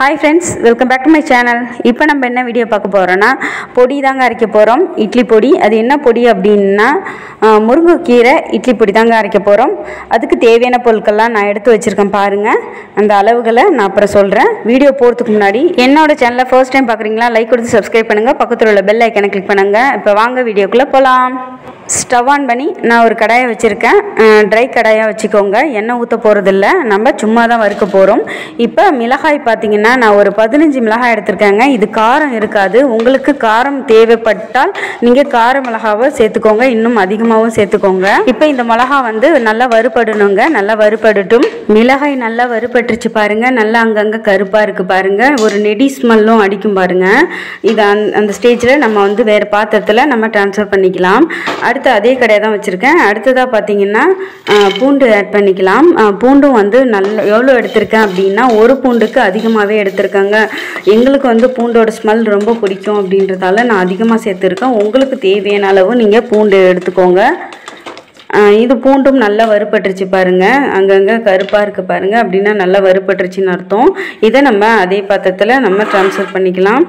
hi friends welcome back to my channel இப்போ நம்ம என்ன வீடியோ பார்க்க போகிறோன்னா பொடி தாங்க அரைக்க போகிறோம் இட்லி பொடி அது என்ன பொடி அப்படின்னா ஆ, முருங்கைக்கீரை இட்லி பொடி தாங்க அரைக்க போகிறோம் அதுக்கு தேவையான பொருட்கள்லாம் நான் எடுத்து வச்சுருக்கேன் பாருங்கள் அந்த அளவுகளை நான் அப்புறம் சொல்கிறேன் வீடியோ போகிறதுக்கு முன்னாடி என்னோட சேனலை ஃபர்ஸ்ட் டைம் பார்க்குறீங்களா லைக் கொடுத்து சப்ஸ்கிரைப் பண்ணுங்கள் பக்கத்தில் உள்ள பெல் ஐக்கனை கிளிக் பண்ணுங்கள் இப்போ வாங்க வீடியோக்குள்ளே போகலாம் ஸ்டவ் ஆன் பண்ணி நான் ஒரு கடாயை வச்சுருக்கேன் ட்ரை கடாயாக வச்சுக்கோங்க எண்ணெய் ஊற்ற போகிறதில்ல நம்ம சும்மா தான் வறுக்க போகிறோம் இப்போ மிளகாய் பார்த்தீங்கன்னா நான் ஒரு பதினஞ்சு மிளகாய் எடுத்திருக்கேங்க இது காரம் இருக்காது உங்களுக்கு காரம் தேவைப்பட்டால் நீங்கள் கார மிளகாவை சேர்த்துக்கோங்க இன்னும் அதிகமாகவும் சேர்த்துக்கோங்க இப்போ இந்த மிளகா வந்து நல்லா வறுபடணுங்க நல்லா வறுபடட்டும் மிளகாய் நல்லா வறுபட்டுருச்சு பாருங்க நல்லா அங்கங்கே கருப்பாக இருக்குது பாருங்க ஒரு நெடி ஸ்மெல்லும் அடிக்கும் பாருங்க இது அந்த அந்த ஸ்டேஜில் நம்ம வந்து வேறு பாத்திரத்தில் நம்ம ட்ரான்ஸ்ஃபர் பண்ணிக்கலாம் அடுத்து அதே கடையை தான் வச்சுருக்கேன் அடுத்ததாக பார்த்தீங்கன்னா ஆ, பூண்டு ஆட் பண்ணிக்கலாம் ஆ, பூண்டும் வந்து நல்ல எவ்வளோ எடுத்திருக்கேன் அப்படின்னா ஒரு பூண்டுக்கு அதிகமாகவே எடுத்திருக்கேங்க எங்களுக்கு வந்து பூண்டோட ஸ்மெல் ரொம்ப பிடிக்கும் அப்படின்றதால நான் அதிகமாக சேர்த்துருக்கேன் உங்களுக்கு தேவையான அளவு நீங்கள் பூண்டு எடுத்துக்கோங்க ஆ, இது பூண்டும் நல்லா வறுபட்டுருச்சு பாருங்க அங்கங்கே கருப்பாக இருக்குது பாருங்க அப்படின்னா நல்லா வறுபட்டுருச்சுன்னு அர்த்தம் இதை நம்ம அதே பாத்திரத்தில் நம்ம ட்ரான்ஸ்ஃபர் பண்ணிக்கலாம்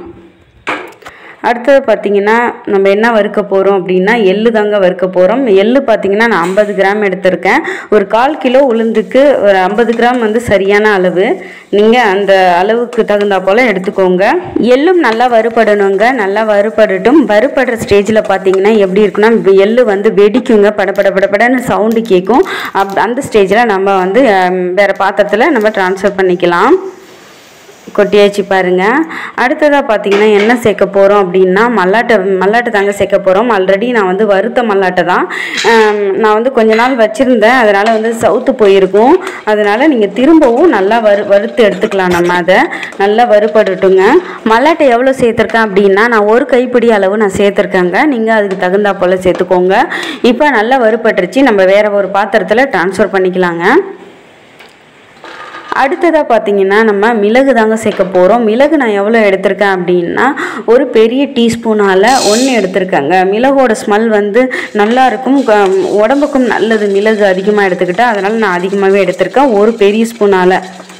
அடுத்தது பார்த்தீங்கன்னா நம்ம என்ன வறுக்க போகிறோம் அப்படின்னா எள்ளு தாங்க வறுக்க போகிறோம் எள்ளு பார்த்தீங்கன்னா நான் ஐம்பது கிராம் எடுத்திருக்கேன் ஒரு கால் கிலோ உளுந்துக்கு ஒரு ஐம்பது கிராம் வந்து சரியான அளவு நீங்கள் அந்த அளவுக்கு தகுந்தா போல் எடுத்துக்கோங்க எள்ளும் நல்லா வறுபடணுங்க நல்லா வறுபடட்டும் வறுபடுற ஸ்டேஜில் பார்த்தீங்கன்னா எப்படி இருக்குன்னா இப்ப எள்ளு வந்து வெடிக்குங்க படபட படபடன்னு சவுண்டு கேட்கும் அப் அந்த ஸ்டேஜில் நம்ம வந்து அம், வேறு பாத்திரத்தில் நம்ம ட்ரான்ஸ்ஃபர் பண்ணிக்கலாம் கொட்டியாச்சு பாருங்க அடுத்ததாக பார்த்தீங்கன்னா என்ன சேர்க்க போகிறோம் அப்படின்னா மல்லாட்டை மல்லாட்டை தாங்க சேர்க்க போகிறோம் ஆல்ரெடி நான் வந்து வறுத்த மல்லாட்டை தான் ஆம், நான் வந்து கொஞ்ச நாள் வச்சுருந்தேன் அதனால் வந்து சவுத்து போயிருக்கும் அதனால் நீங்கள் திரும்பவும் நல்லா வறு வறுத்து எடுத்துக்கலாம் நம்ம அதை நல்லா வறுபடட்டுங்க மல்லாட்டை எவ்வளோ சேர்த்துருக்கேன் அப்படின்னா நான் ஒரு கைப்பிடி அளவு நான் சேர்த்துருக்கேங்க நீங்கள் அதுக்கு தகுந்தா போல் சேர்த்துக்கோங்க இப்போ நல்லா வறுபட்டுருச்சு நம்ம வேறு ஒரு பாத்திரத்தில் ட்ரான்ஸ்ஃபர் பண்ணிக்கலாங்க அடுத்ததாக பார்த்தீங்கன்னா நம்ம மிளகு தாங்க சேர்க்க போகிறோம் மிளகு நான் எவ்வளோ எடுத்திருக்கேன் அப்படின்னா ஒரு பெரிய டீஸ்பூனால் ஒன்று எடுத்திருக்கேங்க மிளகோட ஸ்மெல் வந்து நல்லா இருக்கும் க- உடம்புக்கும் நல்லது மிளகு அதிகமாக எடுத்துக்கிட்டா அதனால் நான் அதிகமாகவே எடுத்திருக்கேன் ஒரு பெரிய ஸ்பூனால்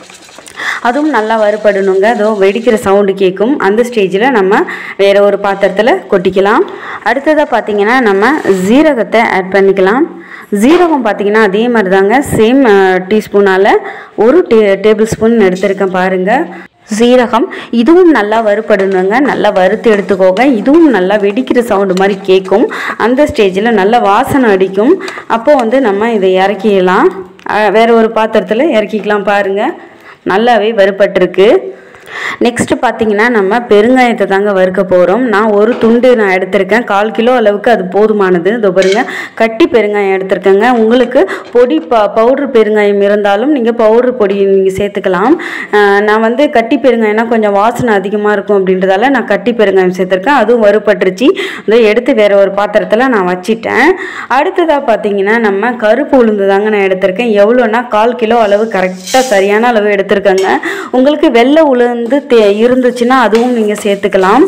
அதுவும் நல்லா வறுபடணுங்க அதோ வெடிக்கிற சவுண்டு கேட்கும் அந்த ஸ்டேஜில் நம்ம வேற ஒரு பாத்திரத்தில் கொட்டிக்கலாம் அடுத்ததாக பார்த்தீங்கன்னா நம்ம ஜீரகத்தை ஆட் பண்ணிக்கலாம் ஜீரகம் பார்த்தீங்கன்னா அதே மாதிரி தாங்க சேம் டீஸ்பூனால் ஒரு டே டேபிள் ஸ்பூன் எடுத்திருக்கேன் பாருங்கள் சீரகம் இதுவும் நல்லா வறுபடணுங்க நல்லா வறுத்து எடுத்துக்கோங்க இதுவும் நல்லா வெடிக்கிற சவுண்டு மாதிரி கேட்கும் அந்த ஸ்டேஜில் நல்ல வாசனை அடிக்கும் அப்போ வந்து நம்ம இதை இறக்கிடலாம் அஹ், வேற ஒரு பாத்திரத்தில் இறக்கிக்கலாம் பாருங்கள் நல்லாவே வறுபட்டிருக்கு நெக்ஸ்ட்டு பார்த்தீங்கன்னா நம்ம பெருங்காயத்தை தாங்க வறுக்க போகிறோம் நான் ஒரு துண்டு நான் எடுத்திருக்கேன் கால் கிலோ அளவுக்கு அது போதுமானது இதோ பாருங்க கட்டி பெருங்காயம் எடுத்திருக்கேங்க உங்களுக்கு பொடி ப பவுட்ரு பெருங்காயம் இருந்தாலும் நீங்கள் பவுட்ரு பொடி நீங்கள் சேர்த்துக்கலாம் ஆஹ் நான் வந்து கட்டி பெருங்காயம்னா கொஞ்சம் வாசனை அதிகமாக இருக்கும் அப்படின்றதால நான் கட்டி பெருங்காயம் சேர்த்துருக்கேன் அதுவும் வறுபட்டுருச்சு இதை எடுத்து வேற ஒரு பாத்திரத்தில் நான் வச்சிட்டேன் அடுத்ததாக பார்த்தீங்கன்னா நம்ம கருப்பு உளுந்து தாங்க நான் எடுத்திருக்கேன் எவ்வளோன்னா கால் கிலோ அளவு கரெக்டாக சரியான அளவு எடுத்திருக்கேங்க உங்களுக்கு வெள்ளை உளுந்து தே இருந்துச்சுன்னா அதுவும் நீங்கள் சேர்த்துக்கலாம்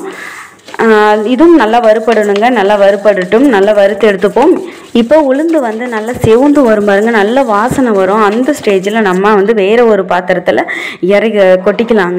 ஆஹ் இதுவும் நல்லா வறுபடணுங்க நல்லா வறுபடட்டும் நல்லா வறுத்து எடுத்துப்போம் இப்போ உளுந்து வந்து நல்லா செவுந்து வரும் பாருங்க நல்ல வாசனை வரும் அந்த ஸ்டேஜில் நம்ம வந்து வேற ஒரு பாத்திரத்தில் இறக்கி கொட்டிக்கலாங்க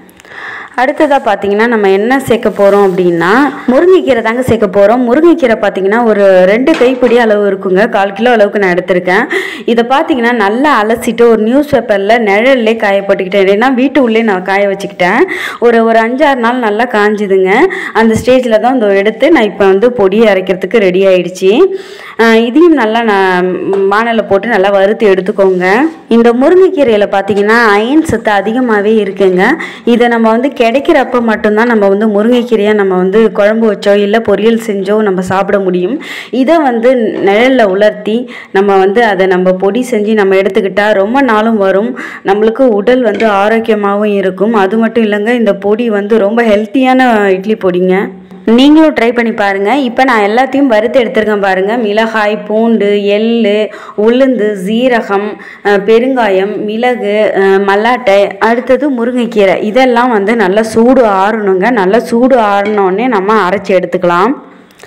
அடுத்ததாக பார்த்தீங்கன்னா நம்ம என்ன சேர்க்க போகிறோம் அப்படின்னா முருங்கைக்கீரை தாங்க சேர்க்க போகிறோம் முருங்கைக்கீரை பார்த்தீங்கன்னா ஒரு ரெண்டு கைப்பிடி அளவு இருக்குங்க கால் கிலோ அளவுக்கு நான் எடுத்திருக்கேன் இதை பார்த்தீங்கன்னா நல்லா அலசிட்டு ஒரு நியூஸ் பேப்பரில் நிழல்லே காய போட்டுக்கிட்டேன் ஏன்னா வீட்டு உள்ளே நான் காய வச்சுக்கிட்டேன் ஒரு ஒரு அஞ்சாறு நாள் நல்லா காஞ்சுதுங்க அந்த ஸ்டேஜில் தான் இந்த எடுத்து நான் இப்போ வந்து பொடியை அரைக்கிறதுக்கு ரெடி ஆயிடுச்சு ஆஹ் இதையும் நல்லா நான் வானலில் போட்டு நல்லா வறுத்து எடுத்துக்கோங்க இந்த முருங்கைக்கீரையில் பார்த்தீங்கன்னா அயன் சத்து அதிகமாகவே இருக்குங்க இதை நம்ம வந்து கிடைக்கிறப்ப மட்டும்தான் நம்ம வந்து முருங்கைக்கீரையை நம்ம வந்து குழம்பு வச்சோ இல்லை பொரியல் செஞ்சோ நம்ம சாப்பிட முடியும் இதை வந்து நிழலில் உலர்த்தி நம்ம வந்து அதை நம்ம பொடி செஞ்சு நம்ம எடுத்துக்கிட்டா ரொம்ப நாளும் வரும் நம்மளுக்கு உடல் வந்து ஆரோக்கியமாகவும் இருக்கும் அது மட்டும் இல்லைங்க இந்த பொடி வந்து ரொம்ப ஹெல்த்தியான இட்லி பொடிங்க நீங்களும் ட்ரை பண்ணி பாருங்கள் இப்போ நான் எல்லாத்தையும் வறுத்து எடுத்திருக்கேன் பாருங்கள் மிளகாய் பூண்டு எள்ளு உளுந்து சீரகம் அஹ், பெருங்காயம் மிளகு அஹ், மல்லாட்டை அடுத்தது முருங்கைக்கீரை இதெல்லாம் வந்து நல்லா சூடு ஆறணுங்க நல்லா சூடு ஆறினோடனே நம்ம அரைச்சி எடுத்துக்கலாம்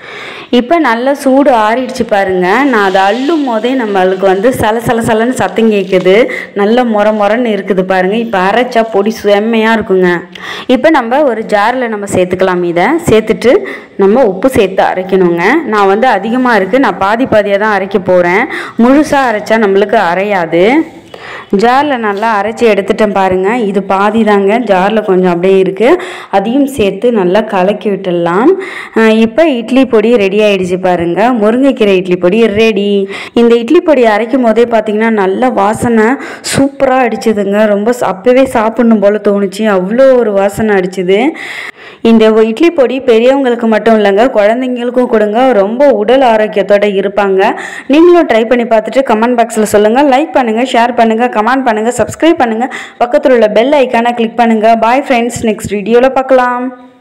இப்போ நல்லா சூடு ஆறிடுச்சு பாருங்க நான் அதை அள்ளும் போதே நம்மளுக்கு வந்து சல சல சலன்னு சத்தம் கேட்குது நல்ல முற முறன்னு இருக்குது பாருங்க இப்போ அரைச்சா பொடி செம்மையாக இருக்குங்க இப்போ நம்ம ஒரு ஜாரில் நம்ம சேர்த்துக்கலாம் இதை சேர்த்துட்டு நம்ம உப்பு சேர்த்து அரைக்கணுங்க நான் வந்து அதிகமாக இருக்குது நான் பாதி பாதியாக தான் அரைக்க போகிறேன் முழுசாக அரைச்சா நம்மளுக்கு அரையாது ஜாரில் நல்லா அரைச்சி எடுத்துட்டேன் பாருங்கள் இது பாதி தாங்க ஜாரில் கொஞ்சம் அப்படியே இருக்குது அதையும் சேர்த்து நல்லா கலக்கி விட்டுடலாம் அஹ் இப்போ இட்லி பொடி ரெடி ஆயிடுச்சு பாருங்கள் முருங்கைக்கீரை இட்லி பொடி ரெடி இந்த இட்லி பொடி அரைக்கும் போதே பார்த்தீங்கன்னா நல்ல வாசனை சூப்பராக அடிச்சுதுங்க ரொம்ப ச- அப்பவே சாப்பிடணும் போல் தோணுச்சு அவ்வளோ ஒரு வாசனை அடிச்சுது இந்த இட்லி பொடி பெரியவங்களுக்கு மட்டும் இல்லைங்க குழந்தைங்களுக்கும் கொடுங்க ரொம்ப உடல் ஆரோக்கியத்தோட இருப்பாங்க நீங்களும் ட்ரை பண்ணி பார்த்துட்டு கமெண்ட் பாக்ஸில் சொல்லுங்கள் லைக் பண்ணுங்கள் ஷேர் பண்ணுங்கள் கமெண்ட் பண்ணுங்கள் சப்ஸ்கிரைப் பண்ணுங்கள் பக்கத்தில் உள்ள பெல் ஐக்கானை கிளிக் பண்ணுங்கள் பாய் ஃப்ரெண்ட்ஸ் நெக்ஸ்ட் வீடியோவில் பார்க்கலாம்